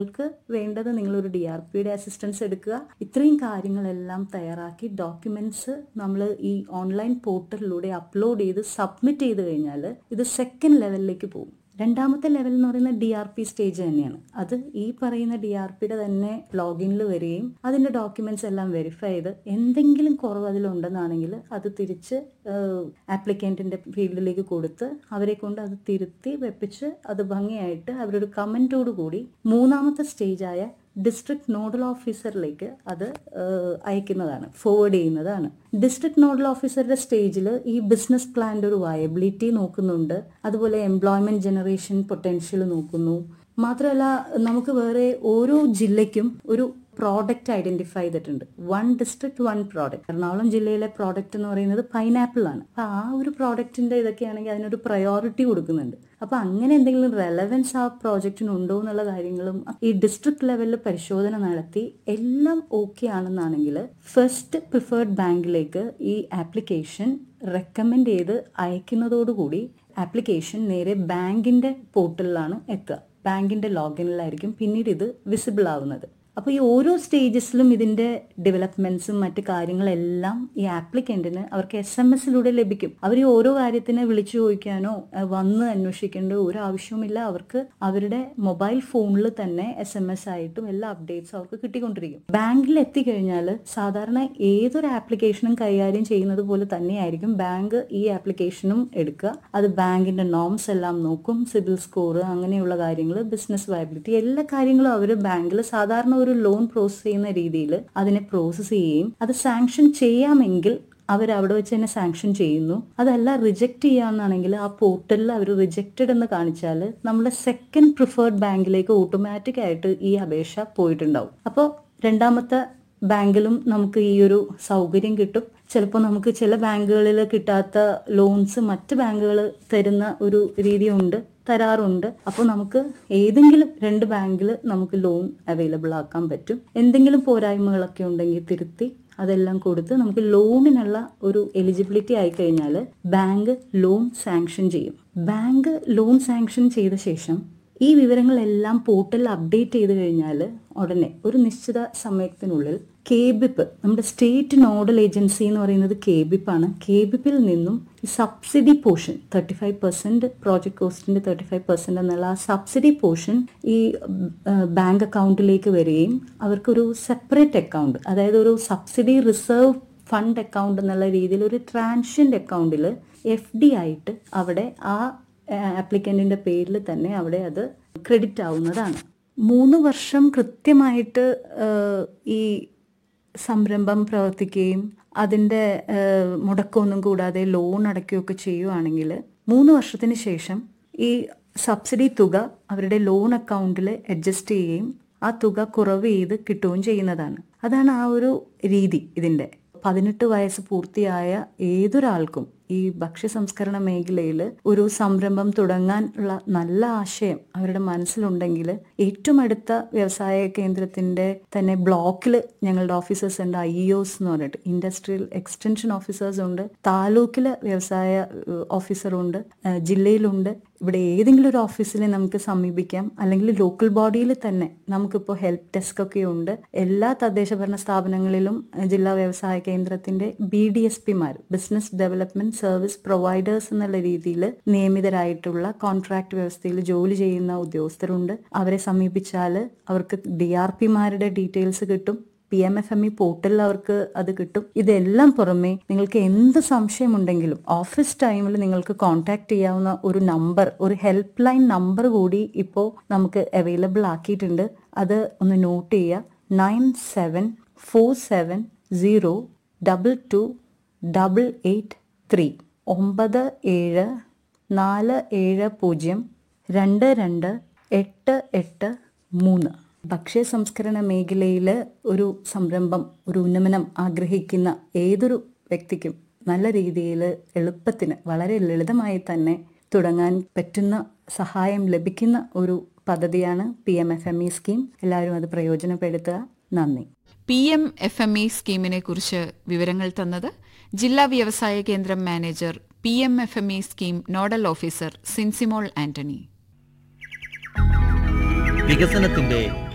നിങ്ങൾക്ക് വേണ്ടത് നിങ്ങളൊരു ഡി ആർ പിയുടെ അസിസ്റ്റൻസ് എടുക്കുക ഇത്രയും കാര്യങ്ങളെല്ലാം തയ്യാറാക്കി ഡോക്യുമെന്റ്സ് നമ്മൾ ഈ ഓൺലൈൻ പോർട്ടലിലൂടെ അപ്ലോഡ് ചെയ്ത് സബ്മിറ്റ് ചെയ്ത് കഴിഞ്ഞാൽ ഇത് സെക്കൻഡ് ലെവലിലേക്ക് പോകും രണ്ടാമത്തെ ലെവൽ എന്ന് പറയുന്നത് ഡി ആർ പി സ്റ്റേജ് തന്നെയാണ് അത് ഈ പറയുന്ന ഡി ആർ പിയുടെ തന്നെ ലോഗിനിൽ വരികയും അതിന്റെ ഡോക്യുമെന്റ്സ് എല്ലാം വെരിഫൈ ചെയ്ത് എന്തെങ്കിലും കുറവ് അതിലുണ്ടെന്നാണെങ്കിൽ അത് തിരിച്ച് ആപ്ലിക്കൻറ്റിന്റെ ഫീൽഡിലേക്ക് കൊടുത്ത് അവരെ കൊണ്ട് അത് തിരുത്തി വെപ്പിച്ച് അത് ഭംഗിയായിട്ട് അവരൊരു കമന്റോട് കൂടി മൂന്നാമത്തെ സ്റ്റേജായ ഡിസ്ട്രിക്ട് നോഡൽ ഓഫീസറിലേക്ക് അത് ഏഹ്, അയക്കുന്നതാണ് ഫോർവേഡ് ചെയ്യുന്നതാണ് ഡിസ്ട്രിക്ട് നോഡൽ ഓഫീസറുടെ സ്റ്റേജിൽ ഈ ബിസിനസ് പ്ലാന്റെ ഒരു വയബിലിറ്റി നോക്കുന്നുണ്ട് അതുപോലെ എംപ്ലോയ്മെന്റ് ജനറേഷൻ പൊട്ടൻഷ്യൽ നോക്കുന്നു മാത്രമല്ല നമുക്ക് വേറെ ഓരോ ജില്ലയ്ക്കും ഒരു പ്രോഡക്റ്റ് ഐഡന്റിഫൈ ചെയ്തിട്ടുണ്ട് one district one product Ernakulam ജില്ലയിലെ പ്രോഡക്റ്റ് എന്ന് പറയുന്നത് പൈനാപ്പിൾ ആണ് അപ്പൊ ആ ഒരു പ്രോഡക്റ്റിന്റെ ഇതൊക്കെയാണെങ്കിൽ അതിനൊരു പ്രയോറിറ്റി കൊടുക്കുന്നുണ്ട് അപ്പൊ അങ്ങനെ എന്തെങ്കിലും റെലവൻസ് ആ പ്രോജക്റ്റിന് ഉണ്ടോ എന്നുള്ള കാര്യങ്ങളും ഈ ഡിസ്ട്രിക്ട് ലെവലിൽ പരിശോധന നടത്തി എല്ലാം ഓക്കെ ആണെന്നാണെങ്കിൽ ഫസ്റ്റ് പ്രിഫേർഡ് ബാങ്കിലേക്ക് ഈ ആപ്ലിക്കേഷൻ റെക്കമെൻഡ് ചെയ്ത് അയക്കുന്നതോടുകൂടി ആപ്ലിക്കേഷൻ നേരെ ബാങ്കിന്റെ പോർട്ടലിലാണ് എത്തുക ബാങ്കിന്റെ ലോഗിനിലായിരിക്കും പിന്നീട് ഇത് വിസിബിൾ ആവുന്നത് അപ്പോൾ ഈ ഓരോ സ്റ്റേജസിലും ഇതിന്റെ ഡെവലപ്മെന്റ്സും മറ്റു കാര്യങ്ങളെല്ലാം ഈ ആപ്ലിക്കന്റിന് അവർക്ക് എസ് എം എസിലൂടെ ലഭിക്കും അവർ ഈ ഓരോ കാര്യത്തിന് വിളിച്ചു ചോദിക്കാനോ അഹ് വന്ന് അന്വേഷിക്കേണ്ട ഒരു ആവശ്യവുമില്ല അവർക്ക് അവരുടെ മൊബൈൽ ഫോണിൽ തന്നെ എസ് എം എസ് ആയിട്ടും എല്ലാ അപ്ഡേറ്റ്സും അവർക്ക് കിട്ടിക്കൊണ്ടിരിക്കും ബാങ്കിൽ എത്തിക്കഴിഞ്ഞാൽ സാധാരണ ഏതൊരു ആപ്ലിക്കേഷനും കൈകാര്യം ചെയ്യുന്നത് പോലെ തന്നെയായിരിക്കും ബാങ്ക് ഈ ആപ്ലിക്കേഷനും എടുക്കുക അത് ബാങ്കിന്റെ നോംസ് എല്ലാം നോക്കും സിബിൽ സ്കോർ അങ്ങനെയുള്ള കാര്യങ്ങൾ ബിസിനസ് വയബിലിറ്റി എല്ലാ കാര്യങ്ങളും അവർ ബാങ്കിൽ സാധാരണ ഒരു ലോൺ പ്രോസസ് ചെയ്യുന്ന രീതിയിൽ അതിനെ പ്രോസസ്സ് ചെയ്യുകയും അത് സാങ്ഷൻ ചെയ്യാമെങ്കിൽ അവർ അവിടെ വെച്ച് തന്നെ സാങ്ഷൻ ചെയ്യുന്നു അതല്ല റിജക്ട് ചെയ്യാന്നാണെങ്കിൽ ആ പോർട്ടലിൽ അവർ റിജക്റ്റഡ് എന്ന് കാണിച്ചാൽ നമ്മുടെ സെക്കൻഡ് പ്രിഫേർഡ് ബാങ്കിലേക്ക് ഓട്ടോമാറ്റിക് ആയിട്ട് ഈ അപേക്ഷ പോയിട്ടുണ്ടാവും അപ്പോൾ രണ്ടാമത്തെ ബാങ്കിലും നമുക്ക് ഈ ഒരു സൗകര്യം കിട്ടും ചിലപ്പോൾ നമുക്ക് ചില ബാങ്കുകളിൽ കിട്ടാത്ത ലോൺസ് മറ്റ് ബാങ്കുകൾ തരുന്ന ഒരു രീതിയുണ്ട് തരാറുണ്ട് അപ്പോൾ നമുക്ക് ഏതെങ്കിലും രണ്ട് ബാങ്കിൽ നമുക്ക് ലോൺ അവൈലബിൾ ആക്കാൻ പറ്റും എന്തെങ്കിലും പോരായ്മകളൊക്കെ ഉണ്ടെങ്കിൽ തിരുത്തി അതെല്ലാം കൊടുത്ത് നമുക്ക് ലോണിനുള്ള ഒരു എലിജിബിലിറ്റി ആയി കഴിഞ്ഞാൽ ബാങ്ക് ലോൺ സാങ്ഷൻ ചെയ്യും ബാങ്ക് ലോൺ സാങ്ഷൻ ചെയ്ത ശേഷം ഈ വിവരങ്ങളെല്ലാം പോർട്ടലിൽ അപ്ഡേറ്റ് ചെയ്ത് കഴിഞ്ഞാൽ ഉടനെ ഒരു നിശ്ചിത സമയത്തിനുള്ളിൽ കെ ബിപ്പ് നമ്മുടെ സ്റ്റേറ്റ് നോഡൽ ഏജൻസി എന്ന് പറയുന്നത് കെ ബിപ്പ് ആണ് കെ ബിപ്പിൽ നിന്നും ഈ subsidy portion thirty five percent project കോസ്റ്റിന്റെ തേർട്ടി ഫൈവ് പെർസെന്റ് എന്നുള്ള ആ സബ്സിഡി പോർഷൻ ഈ ബാങ്ക് അക്കൗണ്ടിലേക്ക് വരികയും അവർക്കൊരു സെപ്പറേറ്റ് അക്കൗണ്ട് അതായത് ഒരു സബ്സിഡി റിസർവ് ഫണ്ട് അക്കൗണ്ട് എന്നുള്ള രീതിയിൽ ഒരു ട്രാൻഷ്യൻ്റ് അക്കൗണ്ടിൽ എഫ് ഡി ആയിട്ട് അവിടെ ആ ആപ്ലിക്കൻറ്റിൻ്റെ പേരിൽ തന്നെ അവിടെ അത് ക്രെഡിറ്റ് ആവുന്നതാണ് മൂന്ന് വർഷം കൃത്യമായിട്ട് ഏഹ്, ഈ സംരംഭം പ്രവർത്തിക്കുകയും അതിൻ്റെ ഏഹ്, മുടക്കമൊന്നും കൂടാതെ ലോൺ അടയ്ക്കുകയൊക്കെ ചെയ്യുവാണെങ്കിൽ മൂന്ന് വർഷത്തിന് ശേഷം ഈ സബ്സിഡി തുക അവരുടെ ലോൺ അക്കൗണ്ടിൽ അഡ്ജസ്റ്റ് ചെയ്യുകയും ആ തുക കുറവ് ചെയ്ത് കിട്ടുകയും ചെയ്യുന്നതാണ് അതാണ് ആ ഒരു രീതി ഇതിൻ്റെ പതിനെട്ട് വയസ്സ് പൂർത്തിയായ ഏതൊരാൾക്കും ഈ ഭക്ഷ്യ സംസ്കരണ മേഖലയിൽ ഒരു സംരംഭം തുടങ്ങാൻ ഉള്ള നല്ല ആശയം അവരുടെ മനസ്സിലുണ്ടെങ്കിൽ ഏറ്റവും അടുത്ത വ്യവസായ കേന്ദ്രത്തിന്റെ തന്നെ ബ്ലോക്കിൽ ഞങ്ങളുടെ ഓഫീസേഴ്സ് ഉണ്ട് ഐ ഒസ് എന്ന് പറഞ്ഞിട്ട് ഇൻഡസ്ട്രിയൽ എക്സ്റ്റൻഷൻ ഓഫീസേഴ്സ് ഉണ്ട് താലൂക്കില് വ്യവസായ ഓഫീസറുണ്ട് ജില്ലയിലുണ്ട് ഇവിടെ ഏതെങ്കിലും ഒരു ഓഫീസിൽ നമുക്ക് സമീപിക്കാം അല്ലെങ്കിൽ ലോക്കൽ ബോഡിയിൽ തന്നെ നമുക്കിപ്പോൾ ഹെൽപ്പ് ഡെസ്ക് ഒക്കെ ഉണ്ട് എല്ലാ തദ്ദേശ ഭരണ സ്ഥാപനങ്ങളിലും ഏഹ്, ജില്ലാ വ്യവസായ കേന്ദ്രത്തിന്റെ ബി ഡി എസ് പിമാർ ബിസിനസ് ഡെവലപ്മെന്റ് സർവീസ് പ്രൊവൈഡേഴ്സ് എന്നുള്ള രീതിയിൽ നിയമിതരായിട്ടുള്ള കോൺട്രാക്ട് വ്യവസ്ഥയിൽ ജോലി ചെയ്യുന്ന ഉദ്യോഗസ്ഥരുണ്ട് അവരെ സമീപിച്ചാൽ അവർക്ക് ഡി ആർ പിമാരുടെ ഡീറ്റെയിൽസ് കിട്ടും P M F M E പോർട്ടലിൽ അവർക്ക് അത് കിട്ടും ഇതെല്ലാം പുറമെ നിങ്ങൾക്ക് എന്ത് സംശയമുണ്ടെങ്കിലും ഓഫീസ് ടൈമിൽ നിങ്ങൾക്ക് കോൺടാക്ട് ചെയ്യാവുന്ന ഒരു നമ്പർ ഒരു ഹെൽപ്പ് ലൈൻ നമ്പർ കൂടി ഇപ്പോൾ നമുക്ക് അവൈലബിൾ ആക്കിയിട്ടുണ്ട് അത് ഒന്ന് നോട്ട് ചെയ്യുക nine seven four seven zero double two double eight three ഒമ്പത് ഏഴ് നാല് ഏഴ് പൂജ്യം രണ്ട് രണ്ട് എട്ട് എട്ട് മൂന്ന് ഭക്ഷ്യ സംസ്കരണ മേഖലയിൽ ഒരു സംരംഭം ഒരു ഉന്നമനം ആഗ്രഹിക്കുന്ന ഏതൊരു വ്യക്തിക്കും നല്ല രീതിയിൽ എളുപ്പത്തിന് വളരെ ലളിതമായി തന്നെ തുടങ്ങാൻ പറ്റുന്ന സഹായം ലഭിക്കുന്ന ഒരു പദ്ധതിയാണ് P M F M E scheme എല്ലാവരും അത് പ്രയോജനപ്പെടുത്തുക നന്ദി P M F M E സ്കീമിനെ കുറിച്ച് വിവരങ്ങൾ തന്നത് ജില്ലാ വ്യവസായ കേന്ദ്രം manager P M F M E scheme nodal officer Sincymol Antony വികസനത്തിന്റെ